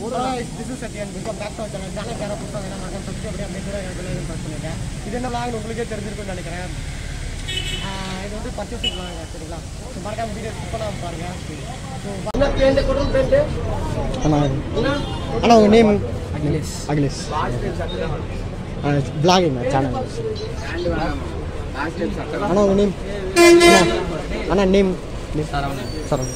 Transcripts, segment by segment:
This is Sathyan welcome back to channel channel யாரை புதுசாக என்ன மறக்காம சப்ஸ்கிரைப் பண்ணி அப்படியே கூட எனக்கு லைக் பண்ணிருக்கேன் இது என்ன vlog உங்களுக்கே தெரிஞ்சிருக்கும்னு நினைக்கிறேன் ஆஹ் இது வந்து பர்ச்சேசிங் vlog சரிங்களா ஸோ மறக்காம வீடியோ ஸ்கிப் பண்ணாம பாருங்க ஸோ என்ன பேண்ட் கொடுத்து பேண்ட் அண்ணா அண்ணா உங்கள் name Akhilesh Akhilesh blogging channel அண்ணா உங்கள் நேம் அண்ணா அண்ணா நேம் சரவணன்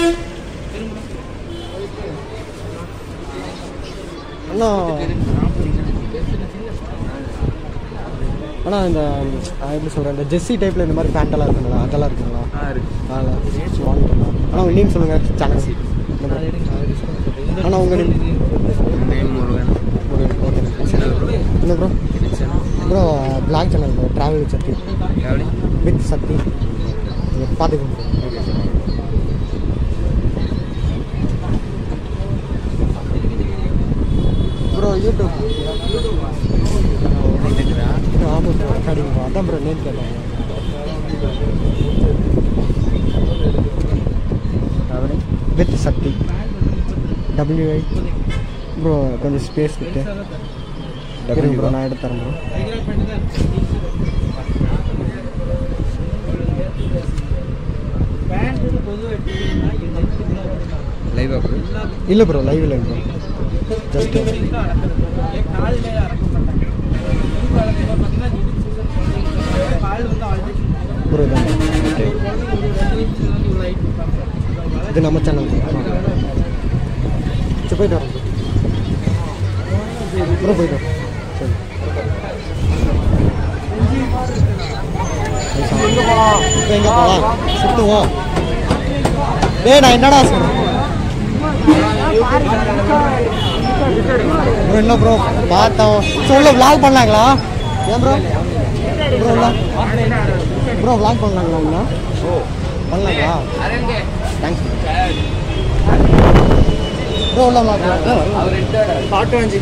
அண்ணா அண்ணா இந்த ஆஹ், எப்படி சொல்கிறேன் இந்த ஜெஸ்ஸி டைப்பில் இந்த மாதிரி பேண்டெல்லாம் இருக்குங்களா அதெல்லாம் இருக்குங்களா அதெல்லாம் வாங்கிட்டோம்ண்ணா அண்ணா உங்கள் நேம் சொல்லுங்கள் சேனல் அண்ணா உங்கள் நேம் நேம் முருகன் ஒரு ஓகே என்ன bro bro blog channel bro travel with Shakti எப்படி வித் சக்தி நீங்கள் பார்த்துக்கோங்க ப்ரோ யூடியூப் ஆமாம் ப்ரோ ரெக்கார்டிங் ப்ரோ அதான் ப்ரோ நேம் கேட்டேன் வித் சக்தி டபிள்யூஐ ப்ரோ கொஞ்சம் ஸ்பேஸ் விட்டு இருங்க ப்ரோ நான் எடுத்து தரேன் ப்ரோ லைவ் அப் இல்லை ப்ரோ லைவ் இல்லை ப்ரோ ஜஸ்ட் ப்ரோ இதான் ஓகே இது நம்ம சேனல் சரி போயிட்டு வரோம் ப்ரோ போயிட்டு வரோம் சரி இப்போ எங்கே போகலாம் சுற்றுவோம் டேய் நான் என்னடா சொல்கிறேன் ப்ரோ என்ன ப்ரோ பார்த்தோம் ஸோ உள்ள vlog பண்ணலாங்களா ஏன் ப்ரோ ப்ரோ உள்ள ப்ரோ vlog பண்ணலாங்களா உள்ள பண்ணலாங்களா தேங்க்ஸ் ப்ரோ உள்ள vlog பாட்டு வாஞ்சி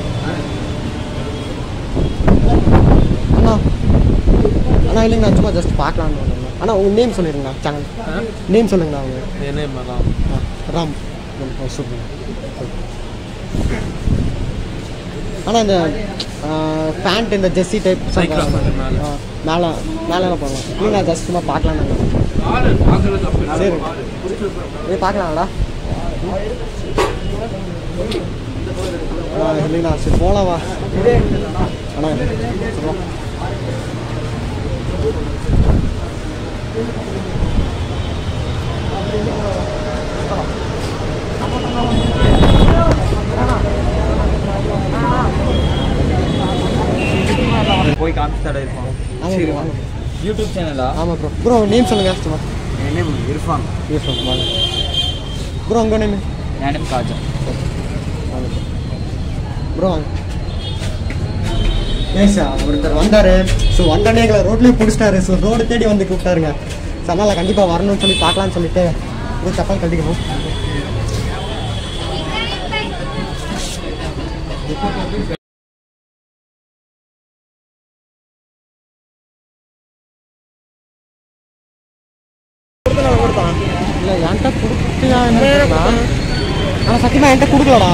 அண்ணா அண்ணா இல்லைங்க நான் சும்மா ஜஸ்ட் பார்க்கலான்னு வந்தேன் அண்ணா உங்கள் நேம் சொல்லிடுங்கண்ணா சேனல் நேம் சொல்லுங்கண்ணா அவங்க நேம் ராம் ராம் சூப்பர் ஆனால் இந்த பேண்ட் இந்த ஜெஸ்ஸி டைப் Cyclops வந்து மேல. மேலே மேலே போகலாம் இல்லை நான் ஜஸ்ட் சும்மா பார்க்கலான்னு சரி இது பார்க்கலாங்களா அண்ணா இல்லைண்ணா சரி போகலாம் வா அண்ணா சொல்லுவோம் போய் காமிச்சு தடை இருப்பான் ஆமாம் bro, வாங்க யூடியூப் சேனலா ஆமாம் ப்ரோ ப்ரோ நேம் சொல்லுங்கள் சும்மா என் நேம் இர்ஃபான் யூஸ் வாங்க ப்ரோ உங்கள் நேம் என் நேம் காஜா ப்ரோ வாங்க ஏன் சார் ஒருத்தர் வந்தார் ஸோ வந்தோடனே எங்களை ரோட்லேயே பிடிச்சிட்டாரு ஸோ ரோடு தேடி வந்து கூப்பிட்டாருங்க ஸோ அதனால் கண்டிப்பாக வரணும்னு சொல்லி பார்க்கலான்னு சொல்லிட்டு இது சப்பால் கட்டிக்கணும் இல்லை என்கிட்ட கொடுத்து ஆனால் சத்தியமாக என்கிட்ட கொடுக்கலடா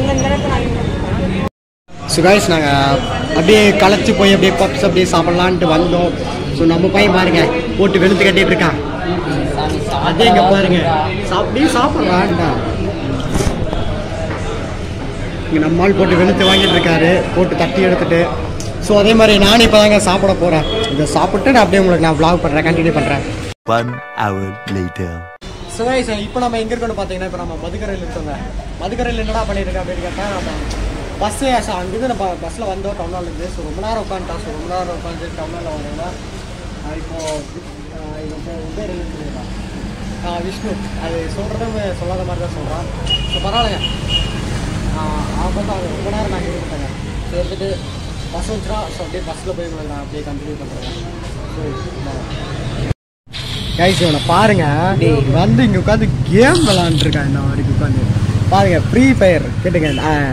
ஸோ கைஸ் நாங்கள் அப்படியே களைச்சி போய் அப்படியே பப்ஸ் அப்படியே சாப்பிட்லான்ட்டு வந்தோம் ஸோ நம்ம பையன் பாருங்க போட்டு வெளுத்து கட்டிட்டு இருக்கான் அதே இங்கே பாருங்க அப்படியே சாப்பிட்லான்டா இங்கே நம்மால் போட்டு வெளுத்து வாங்கிட்டு இருக்காரு போட்டு தட்டி எடுத்துட்டு ஸோ அதே மாதிரி நானும் இப்போ தாங்க சாப்பிட போகிறேன் இதை சாப்பிட்டு நான் அப்படியே உங்களுக்கு நான் vlog பண்ணுறேன் கண்டினியூ பண்ணுறேன் One hour later. So guys இப்போ நம்ம எங்கே இருக்கோம்னு பார்த்தீங்கன்னா இப்போ நம்ம மதுக்கரையில் இருக்கோங்க மதுக்கரையில் என்னடா பண்ணியிருக்கேன் அப்படின்னு கேட்டால் நம்ம பஸ்ஸு அங்கேருந்து நம்ம பஸ்ஸில் வந்தோம் டவுன்லேருந்து ஸோ ரொம்ப நேரம் உட்காந்துட்டோம் ஸோ ரொம்ப நேரம் உட்காந்து டவுனில் வந்தோம்னா ஆஹ் இப்போ ஆஹ் இது வந்து இது பேர் என்ன சொல்லிடலாம் ஆஹ் விஷ்ணு அது சொல்கிறதும் சொல்லாத மாதிரி தான் சொல்கிறான் ஸோ பரவாயில்லைங்க அவன் வந்து அவங்க ரொம்ப நேரம் நான் இருந்துட்டாங்க ஸோ எடுத்துட்டு பஸ் வந்துச்சுன்னா ஸோ அப்படியே பஸ்ஸில் போய் உங்களுக்கு நான் அப்படியே கண்டினியூ பண்ணுறேன் ஸோ கைஸ் இவனை பாருங்க வந்து இங்க உட்காந்து கேம் விளாண்டுருக்கான் இந்த வரைக்கும் உட்காந்து பாருங்க ஃப்ரீ ஃபயர் கேட்டுங்க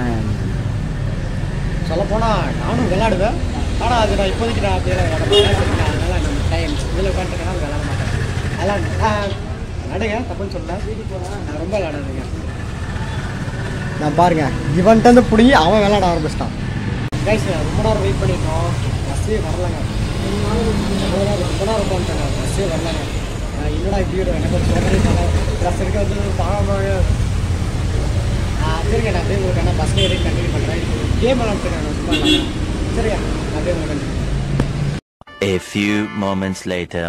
சொல்ல போனா நானும் விளையாடுவேன் ஆனா அது நான் இப்போதைக்கு நான் அப்படியே விளையாட மாட்டேன் அதனால நம்ம டைம் இதில் உட்காந்துருக்கேன் விளையாட மாட்டேன் விளையாடு விளையாடுங்க தப்புன்னு சொல்ல நான் ரொம்ப விளையாடுறேங்க நான் பாருங்க இவன்ட்டு வந்து பிடிங்கி அவன் விளையாட ஆரம்பிச்சிட்டான் கைஸ் ரொம்ப நேரம் வெயிட் பண்ணிட்டோம் பஸ்ஸே வரலங்க ரொம்ப நேரம் ரொம்ப நேரம் உட்காந்துட்டாங்க பஸ்ஸே வரலங்க நான் என்னடா இப்படி ஒரு எனக்கு ஒரு சோதனை ப்ளஸ் இருக்க வந்து தாழமாக சரிங்க நான் அப்படியே உங்களுக்கு என்ன பஸ்ஸில் ஏறி கண்டினியூ பண்ணுறேன் கேம் விளாண்டுருக்கேன் நான் சும்மா இல்லாம. சரியா நான் அப்படியே உங்களுக்கு continue A few moments later.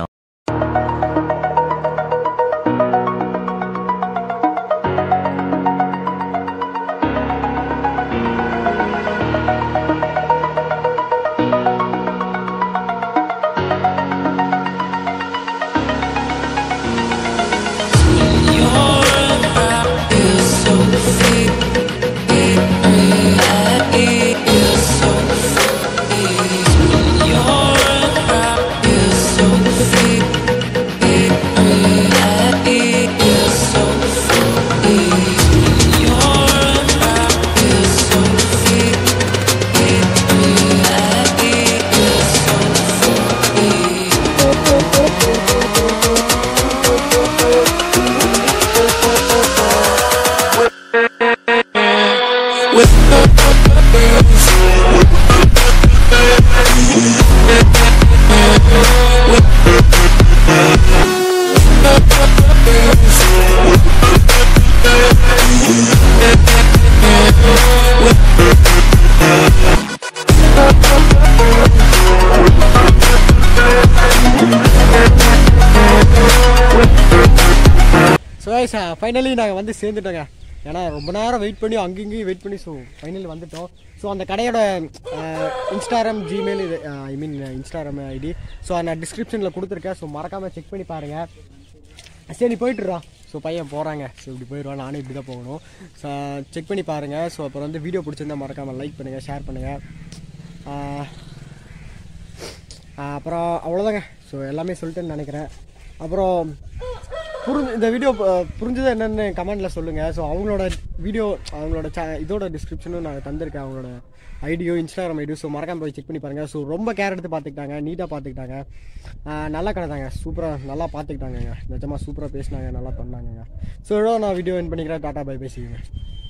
So guys finally நாங்கள் வந்து சேர்ந்துட்டோங்க ஏன்னா ரொம்ப நேரம் வெயிட் பண்ணி அங்கேயும் இங்கேயும் வெயிட் பண்ணி ஸோ ஃபைனலி வந்துட்டோம் ஸோ அந்த கடையோட இன்ஸ்டாகிராம் ஜிமெயில் இது I mean Instagram ID so நான் டிஸ்கிரிப்ஷனில் கொடுத்துருக்கேன் ஸோ மறக்காமல் செக் பண்ணி பாருங்கள் சரி நீ போயிட்டுறா ஸோ பையன் போகிறாங்க ஸோ இப்படி போயிடுவான் நானும் இப்படி தான் போகணும் ஸோ செக் பண்ணி பாருங்கள் ஸோ அப்புறம் வந்து வீடியோ பிடிச்சிருந்தா மறக்காமல் லைக் பண்ணுங்கள் ஷேர் பண்ணுங்கள் அப்புறம் அவ்வளோதாங்க ஸோ எல்லாமே சொல்லிட்டேன்னு நினைக்கிறேன் அப்புறம் புரிஞ்சு இந்த வீடியோ புரிஞ்சது என்னென்னு கமெண்ட்டில் சொல்லுங்கள் ஸோ அவங்களோட வீடியோ அவங்களோட சே இதோட டிஸ்கிரிப்ஷனும் நான் தந்திருக்கேன் அவங்களோட ஐடியோ இன்ஸ்டாகிராம் ஐடியோ ஸோ மறக்காம போய் செக் பண்ணி பாருங்கள் ஸோ ரொம்ப கேர் எடுத்து பார்த்துக்கிட்டாங்க நீட்டாக பார்த்துக்கிட்டாங்க ஆஹ் நல்லா கிடந்தாங்க சூப்பராக நல்லா பார்த்துக்கிட்டாங்கங்க நிஜமாக சூப்பராக பேசினாங்க நல்லா பண்ணாங்கங்க ஸோ இதோ நான் வீடியோ என் பண்ணிக்கிறேன் டாட்டா பை பேசிக்கிறேன்